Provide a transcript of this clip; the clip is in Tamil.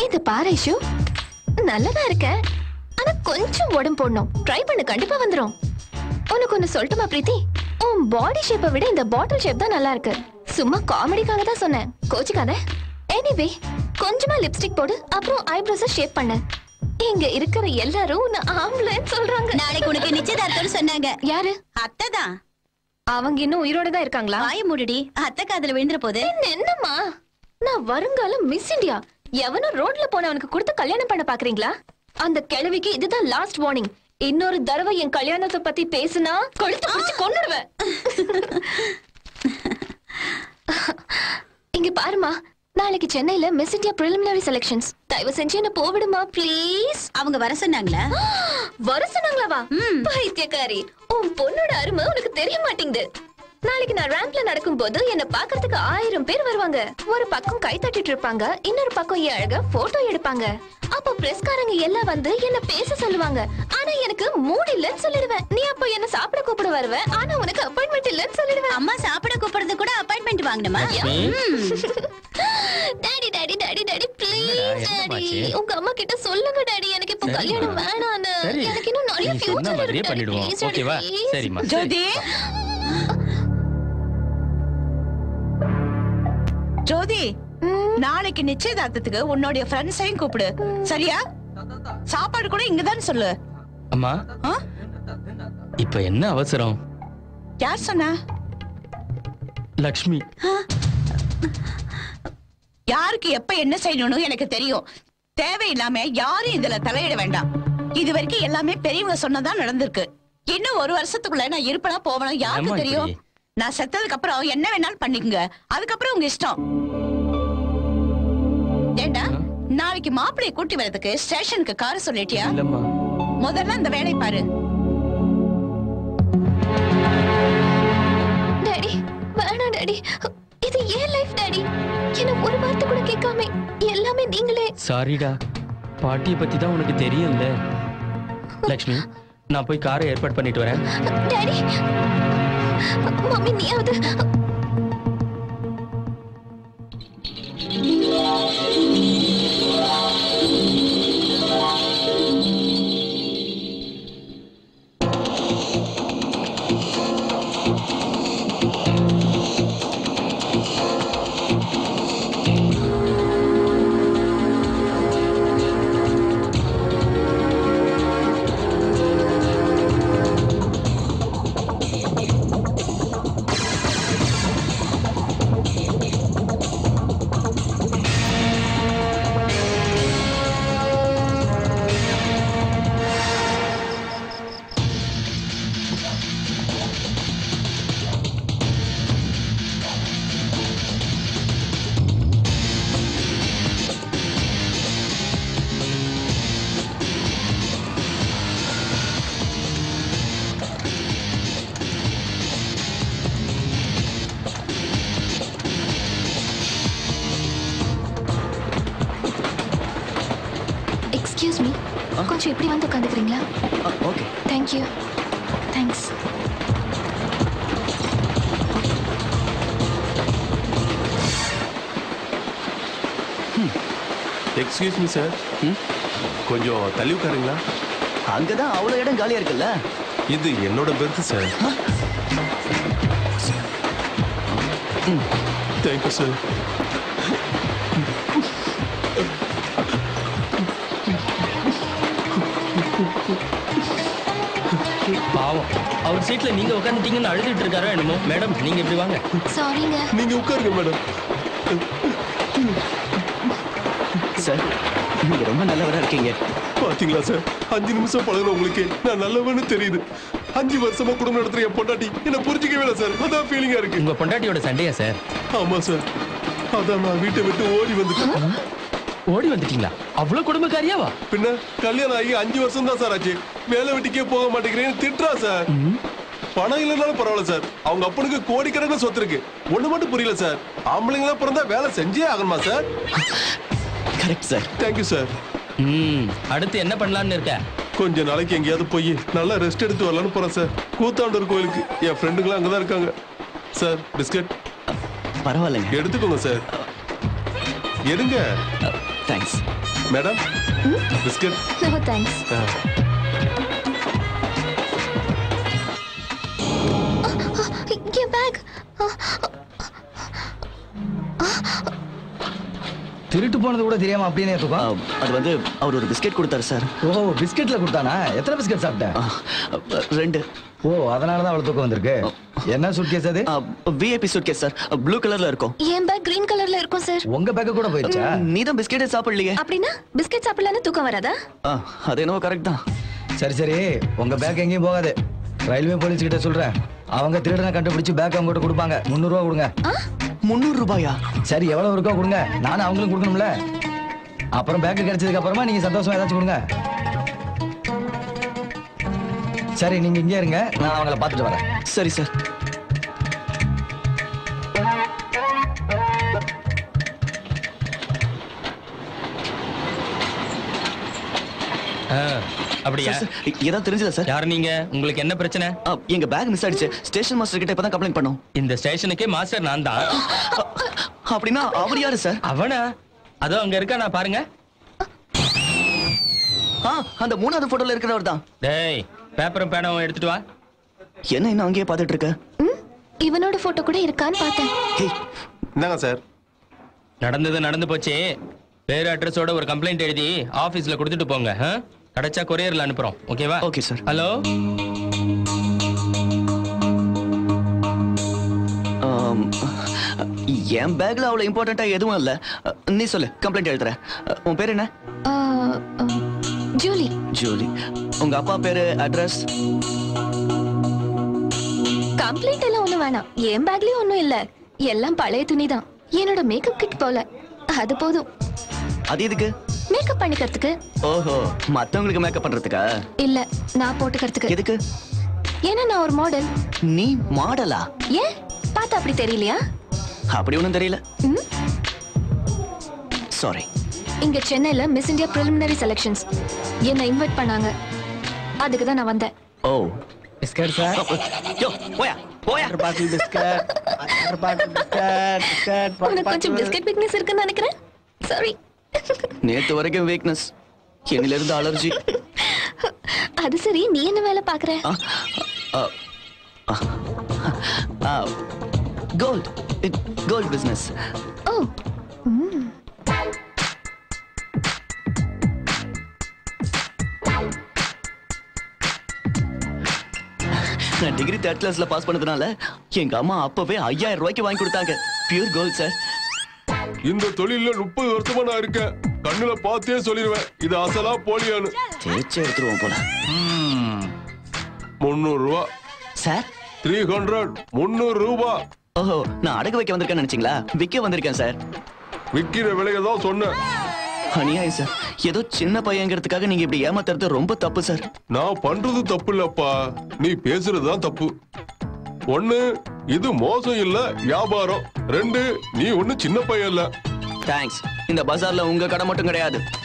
இது பாரு ஐஷு நல்லதா இருக்க ஆனா கொஞ்சம் உடம்பு போடணும் ட்ரை பண்ணு கண்டிப்பா வந்துரும் உனக்கு ஒண்ணு சொல்லட்டுமா பிரீத்தி உன் பாடி ஷேப்பை விட இந்த பாட்டில் ஷேப் தான் நல்லா இருக்கு சும்மா காமெடிக்காக தான் சொன்னேன் கோச்சிக்காத எனிவே கொஞ்சமா லிப்ஸ்டிக் போடு அப்புறம் ஐப்ரோஸ ஷேப் பண்ணு இங்க இருக்கிற எல்லாரும் உன்னை ஆம்பளைன்னு சொல்றாங்க நாளைக்கு உனக்கு நிச்சயதார்த்தம்னு சொன்னாங்க யாரு அத்தை தான் அவங்க இன்னும் உயிரோட தான் இருக்காங்களா வாய மூடுடி அத்தை காதுல விழுந்துற போது என்ன என்னம்மா நான் வருங்கால மிஸ் இந்தியா எவனும் ரோட்ல போனவனுக்கு கொடுத்து கல்யாணம் பண்ண பாக்குறீங்களா அந்த கிழவிக்கு இதுதான் லாஸ்ட் வார்னிங் இன்னொரு தடவை என் கல்யாணத்தை பத்தி பேசுனா கொழுத்து பிடிச்சு கொன்னுடுவேன் இங்க பாருமா நாளைக்கு சென்னையில மிஸ் இந்தியா preliminary செலக்ஷன்ஸ் தயவு செஞ்சு என்ன போவிடுமா ப்ளீஸ் அவங்க வர சொன்னாங்களா வர சொன்னாங்களாவா பைத்தியக்காரி உன் பொண்ணோட அருமை உனக்கு தெரிய மாட்டேங்குது நாளைக்கு நான் ரேம்ப்ல நடக்கும்போது என்ன பாக்குறதுக்கு ஆயிரம் பேர் வருவாங்க ஒரு பக்கம் கை தட்டிட்டு இருப்பாங்க இன்னொரு பக்கம் என் அழக போட்டோ எடுப்பாங்க அப்போ பிரஸ்காரங்க எல்லாம் வந்து என்ன பேச சொல்லுவாங்க ஆனா எனக்கு மூட் இல்லைன்னு சொல்லிடுவேன் நீ அப்போ என்ன சாப்பிட கூப்பிட வருவ ஆனா உனக்கு அப்பாயின்மெண்ட் இல்லைன்னு சொல்லிடுவேன் அம்மா சாப்பிட கூப்பிடுறது கூட அப்பாயின்மெண்ட் வாங்கணுமா daddy daddy daddy daddy please என்னடா, டாடி என்னமாச்சு? உங்க அம்மா கிட்ட சொல்லுங்க டாடி எனக்கு இப்போ சரிம்மா. கல்யாணம் வேணான்னு சரி. எனக்கு இன்னும் நிறைய நீ சொன்ன ஃபியூச்சர் மாதிரியே இருக்கு பண்ணிடுவோம் Please, daddy, ஓகேவா please. சரிம்மா சரி. ஜோதி ஜோதி நாளைக்கு நிச்சயதார்த்தத்துக்கு உன்னுடைய ஃப்ரெண்ட்ஸையும் கூப்பிடு சரியா சாப்பாடு கூட இங்கதான் சொல்லு அம்மா ஆ? இப்ப என்ன அவசரம் யார் சொன்னா லக்ஷ்மி யாருக்கு எப்ப என்ன செய்யணும்னு எனக்கு தெரியும் தேவையில்லாம யாரும் இதுல தலையிட வேண்டாம் இது வரைக்கும் எல்லாமே பெரியவங்க சொன்னதா நடந்திருக்கு இன்னும் ஒரு வருஷத்துக்குள்ள நான் இருப்பனா போவனா ஏம்மா யாருக்கு தெரியும் இப்படி? நான் செத்ததுக்கு அப்புறம் என்ன வேணாலும் பண்ணிக்கங்க அதுக்கப்புறம் உங்க இஷ்டம் ஏண்டா நாளைக்கு மாப்பிளைய கூட்டி வரதுக்கு ஸ்டேஷனுக்கு கார் சொல்லிட்டியா இல்லம்மா முதல்ல அந்த வேலை பாரு டாடி வேணாம் டாடி இது ஏன் லைஃப் டாடி என்ன ஒரு வார்த்தை கூட கேட்காம எல்லாமே நீங்களே சாரிடா பாட்டியை பத்தி தான் உனக்கு தெரியும்ல லக்ஷ்மி நான் போய் காரை ஏற்பாடு பண்ணிட்டு வரேன் டாடி மம்மி நீயாவது எக்ஸ்கியூஸ் மீ கொஞ்சம் இப்படி வந்து உட்காந்துக்கிறீங்களா okay thank you thanks excuse me sir கொஞ்சம் தள்ளி உட்காருங்களா அங்கதான் அவ்வளவு இடம் காலியா இருக்குல்ல இது என்னோட பெர்த் சார் தேங்க்யூ சார் பாவம் அவர் சீட்ல நீங்க உட்காந்துட்டீங்கன்னு அழுதுட்டு இருக்காரோ என்னமோ மேடம் நீங்க இப்படி வாங்க சாரிங்க நீங்க உட்காருங்க மேடம் சார் நீங்க ரொம்ப நல்லவரா இருக்கீங்க பாத்தீங்களா சார் அஞ்சு நிமிஷம் பழகுன உங்களுக்கு நான் நல்லவன்னு தெரியுது அஞ்சு வருஷமா குடும்பம் நடத்துற என் பொண்டாட்டி என்ன புரிஞ்சுக்கவே இல்லை சார் அதான் ஃபீலிங்கா இருக்கு உங்க பொண்டாட்டியோட சண்டையா சார் ஆமா சார் அதான் நான் வீட்டை விட்டு ஓடி வந்துட்டேன் ஓடி வந்துட்டீங்களா அவ்வளவு குடும்பக்காரியாவா பின்ன கல்யாணம் ஆகி அஞ்சு வருஷம் தான் சார் ஆச்சு வேலை வெட்டிக்கே போக மாட்டேங்கிறேன்னு திட்டுறா சார் பணம் இல்லைனாலும் பரவாயில்ல சார் அவங்க அப்பனுக்கு கோடிக்கணக்கில் சொத்து இருக்கு ஒண்ணு மட்டும் புரியல சார் ஆம்பளைங்களா பிறந்தா வேலை செஞ்சே ஆகணுமா sir correct sir thank you sir ம் அடுத்து என்ன பண்ணலாம்னு இருக்க கொஞ்ச நாளைக்கு எங்கேயாவது போய் நல்லா ரெஸ்ட் எடுத்து வரலான்னு போறேன் சார் கூத்தாண்டூர் கோயிலுக்கு என் ஃப்ரெண்டுங்களாம் அங்கதான் இருக்காங்க சார் பிஸ்கட் பரவாயில்லைங்க எடுத்துக்கோங்க சார் எடுங்க thanks madam biscuit no thanks என் பேக் திருட்டு போனது கூட தெரியாம அப்படியே ஆ, தூக்கம் அது வந்து அவர் ஒரு பிஸ்கெட் கொடுத்தாரு சார் ஓ பிஸ்கெட்ல கொடுத்தானா எத்தனை பிஸ்கெட் சாப்பிட்ட ஆ, ரெண்டு ஓ அதனால தான் அவ்வளவு தூக்கம் வந்திருக்கு என்ன சூட்கேஸ் அது விஐபி சூட்கேஸ் சார் ப்ளூ கலர்ல இருக்கும் என் பேக் கிரீன் கலர்ல இருக்கும் சார் உங்க பேக்க கூட போயிருச்சா நீ தான் பிஸ்கெட்டே சாப்பிடலையே அப்படின்னா பிஸ்கெட் சாப்பிடலன்னு தூக்கம் வராதா ஆ, அது என்னவோ கரெக்ட் தான் சரி சரி உங்க பேக் எங்கேயும் போகாது ரயில்வே போலீஸ் கிட்ட சொல்றேன் அவங்க திருடனை கண்டுபிடிச்சு பேக் அவங்க கிட்ட கொடுப்பாங்க முந்நூறு ரூபா கொடுங்க முந்நூறு ரூபாயா சரி எவ்வளவு இருக்கோ கொடுங்க நானும் அவங்களும் கொடுக்கணும்ல அப்புறம் பேக் கிடைச்சதுக்கு அப்புறமா நீங்க சந்தோஷமா ஏதாச்சும் கொடுங்க சரி நீங்க இங்கே இருங்க நான் அவங்கள பார்த்துட்டு வரேன் சரி சார் ஆ, அப்படியா சார், சார், ஏதாவது தெரிஞ்சதா சார் யார் நீங்க உங்களுக்கு என்ன பிரச்சனை ஆ, எங்க பேக் மிஸ் ஆயிடுச்சு ஸ்டேஷன் மாஸ்டர் கிட்ட இப்பதான் கம்ப்ளைண்ட் பண்ணோம் இந்த ஸ்டேஷனுக்கே மாஸ்டர் நான் தான் ஆ, அப்படின்னா அவர் யாரு சார் அவனா அதோ அங்க இருக்கா நான் பாருங்க ஆ அந்த மூணாவது போட்டோல இருக்கிறவர் தான் டேய் பேப்பரும் பேனாவும் எடுத்துட்டு வா என்ன இன்னும் அங்கேயே பார்த்துட்டு இருக்க ம் இவனோட போட்டோ கூட இருக்கான்னு பார்த்தேன் ஹேய் என்னங்க சார் நடந்தது நடந்து போச்சு பேர் அட்ரஸோட ஒரு கம்ப்ளைண்ட் எழுதி ஆபீஸ்ல கொடுத்துட்டு போங்க ஆ? கிடைச்சா கொரியர்ல அனுப்புறோம் ஓகேவா ஓகே சார் ஹலோ ஆம், என் பேக்ல அவ்வளவு இம்பார்ட்டண்டா எதுவும் இல்ல நீ சொல்லு கம்ப்ளைண்ட் எழுதுறேன் உன் பேர் என்ன ஆ, ஆ, ஜூலி ஜூலி உங்க அப்பா பேரு அட்ரஸ் கம்ப்ளைண்ட் எல்லாம் ஒண்ணும் வேணாம் என் பேக்லயும் ஒண்ணும் இல்ல எல்லாம் பழைய துணி தான் என்னோட மேக்கப் கிட் போல அது போதும் அது எதுக்கு மேக்கப் பண்ணிக்கிறதுக்கு ஓஹோ மத்தவங்களுக்கு மேக்கப் பண்றதுக்கா இல்ல நான் போட்டுக்கிறதுக்கு எதுக்கு ஏன்னா நான் ஒரு மாடல் நீ மாடலா ஏன் பார்த்தா அப்படி தெரியலையா அப்படி ஒண்ணும் தெரியல ம்? சாரி இங்க சென்னையில மிஸ் இந்தியா preliminary செலெக்ஷன்ஸ் என்ன இன்வைட் பண்ணாங்க அதுக்கு தான் நான் வந்தேன் ஓ பிஸ்கட் சார் யோ போயா போயா bottle biscuit bottle biscuit biscuit உனக்கு கொஞ்சம் பிஸ்கட் வீக்னஸ் இருக்குன்னு நினைக்கிறேன் சாரி நேத்து வரைக்கும் வீக்னஸ் என்னில இருந்து அலர்ஜி அது சரி நீ என்ன வேலை பாக்குற கோல்ட் கோல்ட் பிசினஸ் ஓ ம். நான் டிகிரி தேர்ட் கிளாஸ்ல பாஸ் பண்ணதுனால எங்க அம்மா அப்பவே ஐயாயிரம் ரூபாய்க்கு வாங்கி கொடுத்தாங்க பியூர் கோல்ட் சார் இந்த தொழில்ல முப்பது வருஷமா நான் இருக்கேன் கண்ணுல பார்த்தே சொல்லிடுவேன் இது அசலா போலியான்னு தேய்ச்சி எடுத்துருவோம் போல முந்நூறு ரூபா சார் த்ரீ ஹண்ட்ரட் முந்நூறு ரூபா ஓஹோ நான் அடகு வைக்க வந்திருக்கேன்னு நினைச்சீங்களா விற்க வந்திருக்கேன் சார் விக்கிற விலையை தான் சொன்னேன் அநியாயம் சார் ஏதோ சின்ன பையங்கிறதுக்காக நீங்க இப்படி ஏமாத்துறது ரொம்ப தப்பு சார் நான் பண்றது தப்பு இல்லப்பா நீ பேசுறது தான் தப்பு ஒண்ணு இது மோசம் இல்ல வியாபாரம் ரெண்டு நீ ஒண்ணு சின்ன பையன் இல்ல தேங்க்ஸ் இந்த பஜார்ல உங்க கடை மட்டும் கிடையாது